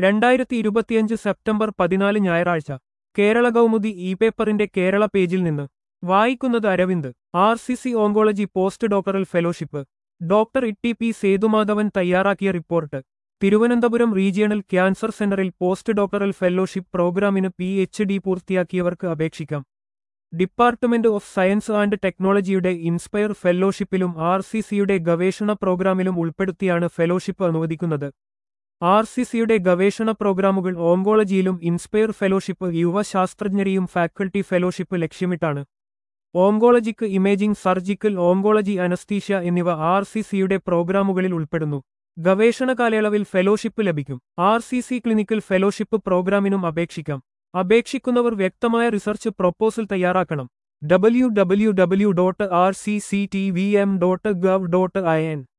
രണ്ടായിരത്തി ഇരുപത്തിയഞ്ച് സെപ്റ്റംബർ പതിനാല് ഞായറാഴ്ച കേരള കൗമുദി ഇ പേപ്പറിന്റെ കേരള പേജിൽ നിന്ന് വായിക്കുന്നത് Aravind R C C oncology post doctoral fellowship doctor Itty P Sethumadhavan തയ്യാറാക്കിയ റിപ്പോർട്ട് തിരുവനന്തപുരം റീജിയണൽ ക്യാൻസർ സെന്ററിൽ പോസ്റ്റ് ഡോക്ടറൽ ഫെലോഷിപ്പ് പ്രോഗ്രാമിന് പി എച്ച് ഡി പൂർത്തിയാക്കിയവർക്ക് അപേക്ഷിക്കാം ഡിപ്പാർട്ട്മെന്റ് ഓഫ് സയൻസ് ആൻഡ് ടെക്നോളജിയുടെ ഇൻസ്പയർ ഫെലോഷിപ്പിലും ആർ സി സിയുടെ ഗവേഷണ പ്രോഗ്രാമിലും ഉൾപ്പെടുത്തിയാണ് ഫെലോഷിപ്പ് അനുവദിക്കുന്നത് ആർ സി സിയുടെ ഗവേഷണ പ്രോഗ്രാമുകൾ ഓങ്കോളജിയിലും ഇൻസ്പയർ ഫെലോഷിപ്പ് യുവശാസ്ത്രജ്ഞരെയും ഫാക്കൽറ്റി ഫെലോഷിപ്പ് ലക്ഷ്യമിട്ടാണ് ഓങ്കോളജിക്ക് ഇമേജിംഗ് സർജിക്കൽ ഓങ്കോളജി അനസ്തീഷ്യ എന്നിവ ആർ സി സിയുടെ പ്രോഗ്രാമുകളിൽ ഉൾപ്പെടുന്നു ഗവേഷണ കാലയളവിൽ ഫെലോഷിപ്പ് ലഭിക്കും R C C clinical fellowship പ്രോഗ്രാമിനും അപേക്ഷിക്കാം അപേക്ഷിക്കുന്നവർ വ്യക്തമായ റിസർച്ച് പ്രൊപ്പോസൽ തയ്യാറാക്കണം W W W dot R C C T V M dot gov dot I N